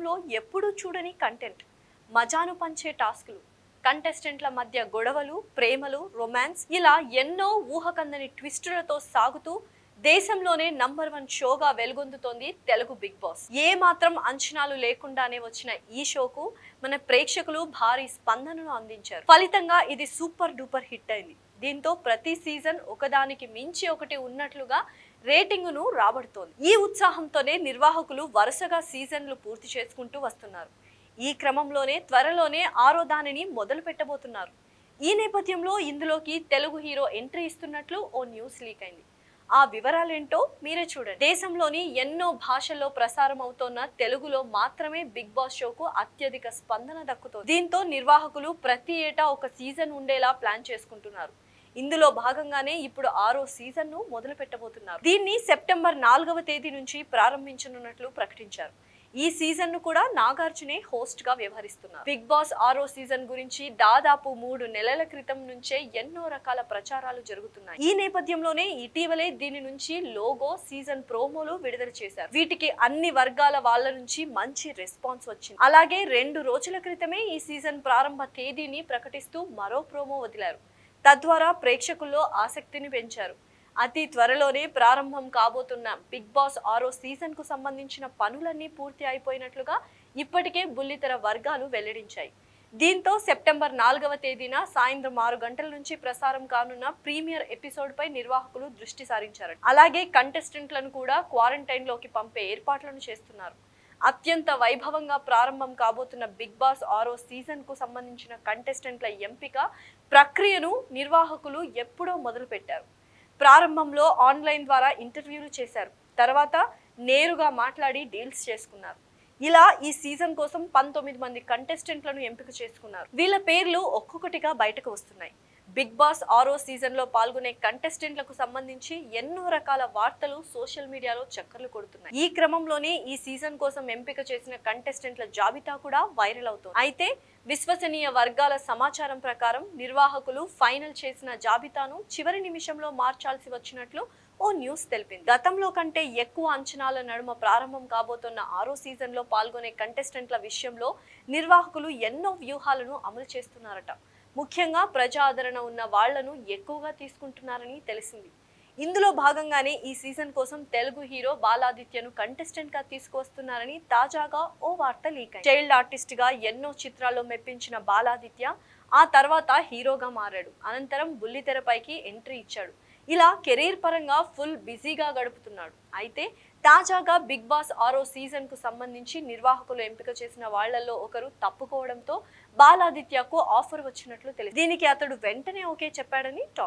లో ఎప్పుడూ చూడని కంటెంట్ మజాను పంచే టాస్కులు కంటెస్టెంట్ల మధ్య గొడవలు ప్రేమలు రొమాన్స్ ఇలా ఎన్నో ఊహకందని ట్విస్టులతో సాగుతూ దేశంలోనే నంబర్ వన్ షోగా వెలుగొందుతోంది తెలుగు బిగ్ బాస్ ఏ మాత్రం అంచనాలు లేకుండానే వచ్చిన ఈ షోకు మన ప్రేక్షకులు భారీ స్పందనను అందించారు ఫలితంగా ఇది సూపర్ డూపర్ హిట్ అయింది దీంతో ప్రతి సీజన్ ఒకదానికి మించి ఒకటి ఉన్నట్లుగా రేటింగును రాబడుతోంది ఈ ఉత్సాహంతోనే నిర్వాహకులు వరుసగా సీజన్లు పూర్తి చేసుకుంటూ వస్తున్నారు ఈ క్రమంలోనే త్వరలోనే ఆరో దానిని మొదలు పెట్టబోతున్నారు ఈ నేపథ్యంలో ఇందులోకి తెలుగు హీరో ఎంట్రీ ఇస్తున్నట్లు ఓ న్యూస్ లీక్ అయింది ఆ వివరాలేంటో మీరే చూడండి దేశంలోని ఎన్నో భాషల్లో ప్రసారం అవుతోన్న తెలుగులో మాత్రమే బిగ్ బాస్ షోకు అత్యధిక స్పందన దక్కుతోంది దీంతో నిర్వాహకులు ప్రతి ఏటా ఒక సీజన్ ఉండేలా ప్లాన్ చేసుకుంటున్నారు ఇందులో భాగంగానే ఇప్పుడు ఆరో సీజన్ ను మొదలు పెట్టబోతున్నారు దీన్ని సెప్టెంబర్ నాలుగవ తేదీ నుంచి ప్రారంభించనున్నట్లు ప్రకటించారు ఈ సీజన్ ను కూడా నాగార్జునే హోస్ట్ గా వ్యవహరిస్తున్నారు బిగ్ బాస్ ఆరో సీజన్ గురించి దాదాపు మూడు నెలల క్రితం నుంచే ఎన్నో రకాల ప్రచారాలు జరుగుతున్నాయి ఈ నేపథ్యంలోనే ఇటీవలే దీని నుంచి లోగో సీజన్ ప్రోమోలు విడుదల చేశారు వీటికి అన్ని వర్గాల వాళ్ళ నుంచి మంచి రెస్పాన్స్ వచ్చింది అలాగే రెండు రోజుల క్రితమే ఈ సీజన్ ప్రారంభ తేదీని ప్రకటిస్తూ మరో ప్రోమో వదిలారు తద్వారా ప్రేక్షకుల్లో ఆసక్తిని పెంచారు అతి త్వరలోనే ప్రారంభం కాబోతున్న బిగ్ బాస్ ఆరో సీజన్ కు సంబంధించిన పనులన్నీ పూర్తి అయిపోయినట్లుగా ఇప్పటికే బుల్లితెర వర్గాలు వెల్లడించాయి దీంతో సెప్టెంబర్ నాలుగవ తేదీన సాయంత్రం ఆరు గంటల నుంచి ప్రసారం కానున్న ప్రీమియర్ ఎపిసోడ్ పై నిర్వాహకులు దృష్టి సారించారు అలాగే కంటెస్టెంట్లను కూడా క్వారంటైన్ లోకి పంపే ఏర్పాట్లను చేస్తున్నారు అత్యంత వైభవంగా ప్రారంభం కాబోతున్న బిగ్ బాస్ ఆరో సీజన్ కు సంబంధించిన కంటెస్టెంట్ల ఎంపిక ప్రక్రియను నిర్వాహకులు ఎప్పుడో మొదలుపెట్టారు ప్రారంభంలో ఆన్లైన్ ద్వారా ఇంటర్వ్యూలు చేశారు తర్వాత నేరుగా మాట్లాడి డీల్స్ చేసుకున్నారు ఇలా ఈ సీజన్ కోసం పంతొమ్మిది మంది కంటెస్టెంట్లను ఎంపిక చేసుకున్నారు వీళ్ళ పేర్లు ఒక్కొక్కటిగా బయటకు వస్తున్నాయి బిగ్ బాస్ ఆరో సీజన్ లో పాల్గొనే కంటెస్టెంట్లకు సంబంధించి ఎన్నో రకాల వార్తలు సోషల్ మీడియాలో చక్కర్లు కొడుతున్నాయి ఈ క్రమంలోనే ఈ సీజన్ కోసం ఎంపిక చేసిన కంటెస్టెంట్ల జాబితా కూడా వైరల్ అవుతోంది అయితే విశ్వసనీయ వర్గాల సమాచారం ప్రకారం నిర్వాహకులు ఫైనల్ చేసిన జాబితాను చివరి నిమిషంలో మార్చాల్సి వచ్చినట్లు ఓ న్యూస్ తెలిపింది గతంలో కంటే ఎక్కువ అంచనాల నడుమ ప్రారంభం కాబోతున్న ఆరో సీజన్ లో పాల్గొనే కంటెస్టెంట్ల విషయంలో నిర్వాహకులు ఎన్నో వ్యూహాలను అమలు చేస్తున్నారట ముఖ్యంగా ప్రజాదరణ ఉన్న వాళ్లను ఎక్కువగా తీసుకుంటున్నారని తెలిసింది ఇందులో భాగంగానే ఈ సీజన్ కోసం తెలుగు హీరో బాలాదిత్యను కంటెస్టెంట్ గా తీసుకువస్తున్నారని తాజాగా ఓ వార్త లీక్ అయింది చైల్డ్ ఆర్టిస్ట్ గా ఎన్నో చిత్రాల్లో మెప్పించిన బాలాదిత్య ఆ తర్వాత హీరోగా మారాడు అనంతరం బుల్లితెరపైకి ఎంట్రీ ఇచ్చాడు ఇలా కెరీర్ పరంగా ఫుల్ బిజీగా గడుపుతున్నాడు అయితే తాజాగా బిగ్ బాస్ ఆరో సీజన్ కు సంబంధించి నిర్వాహకులు ఎంపిక చేసిన వాళ్లలో ఒకరు తప్పుకోవడంతో బాలాదిత్యకు ఆఫర్ వచ్చినట్లు తెలిసింది దీనికి అతడు వెంటనే ఓకే చెప్పాడని టాక్